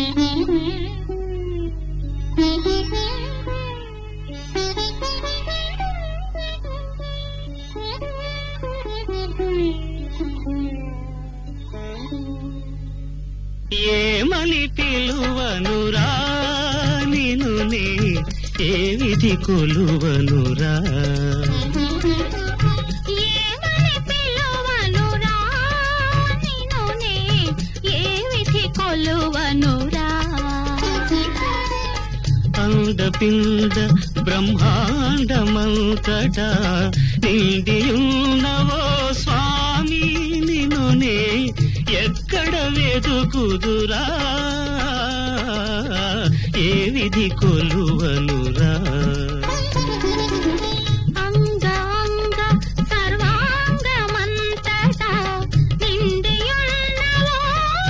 ఏమని పిలువనురా నిను నే ఏ విధి కొలువనురా ఏమని పిలువనురా నిన్ను నే ఏ విధి కొలువనురా అండపిండ బ్రహ్మాండమంతటా నిండియున్నవో స్వామి నిను నే ఎక్కడ వెతుకుదురా ఏ విధి కొలువనురా అంగ అంగ సర్వాంగమంతటా నిండియున్నవో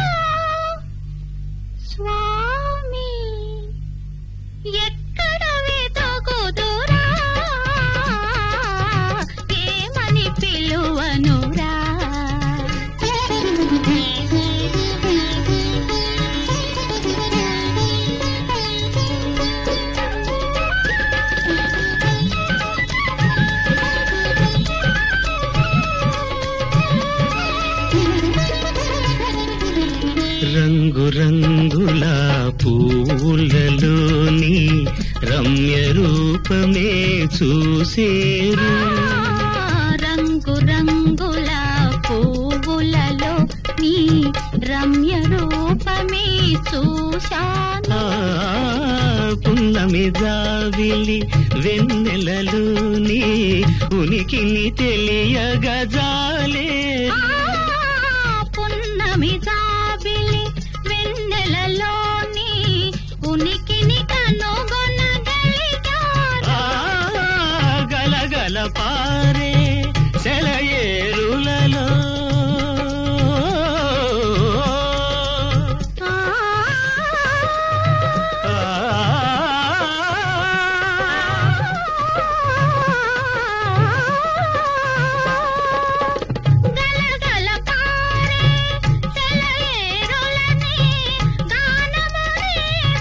స్వామి ఎక్కడ వెతుకుదురా ఏమని పిలువనురా రంగు రంగుల పూలలోని రమ్య రూపమే చూసేరు రంగు రంగుల పువ్వులలో నీ రమ్య రూపమే చూశాను ఆ, పున్నమి జావిలి వెన్నెలలోని ఉనికిని తెలియగజాలే ఆ, పున్నమి జాబిలి వెన్నెలలోని ఉనికిని కనుగొనగలిగాను ఆ, గలగల పారే సెలయేరులలో ఆ, ఆ, గలగల పారే సెలయేరులని గానముని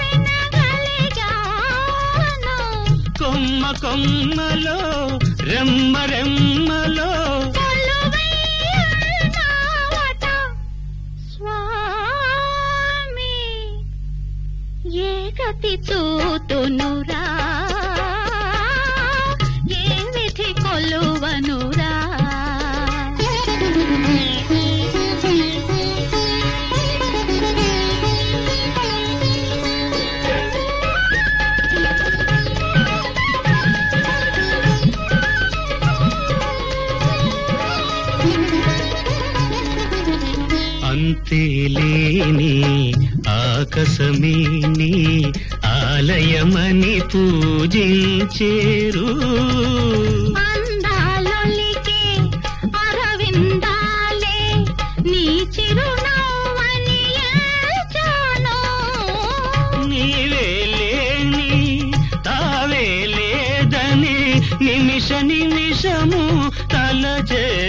వినగలిగాను. కొమ్మ కొమ్మలో రెమ్మ రెమ్మలో కొలువై ఉన్నావట స్వామి ఏ గతి చూతునురా ఏ విధి కొలువనురా అంతేలేని ఆకసమేని ఆలయమని పూజించేరు అందాలొలికే అరవిందాలే నీ చిరునవ్వని ఏచాను. నీవే లేని తావే లేదని నిమిష నిమిషము తలచే